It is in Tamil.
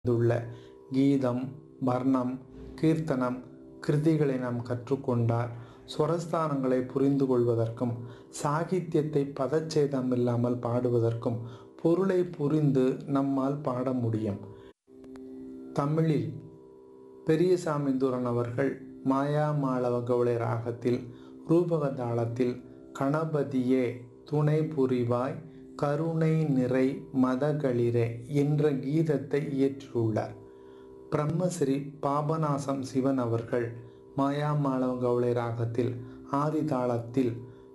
உள்ள கீதம் வர்ணம் கீர்த்தனம் கிருதிகளை நாம் கற்றுக்கொண்டால் ஸ்வரஸ்தானங்களை புரிந்து கொள்வதற்கும் சாகித்யத்தை பதச்சேதமில்லாமல் பாடுவதற்கும் பொருளை புரிந்து நம்மால் பாட முடியும் தமிழில் பெரியசாமிந்துரன் அவர்கள் மாயா மாளவ கவுளை ராகத்தில் ரூபக தாளத்தில் கணபதியே துணை புரிவாய் கருணை நிறை மதகளிரே என்ற கீதத்தை இயற்றியுள்ளார் பிரம்மஸ்ரீ பாபநாசம் சிவன் அவர்கள் மாயா மாளவ கவுளை ராகத்தில் ஆதி தாளத்தில்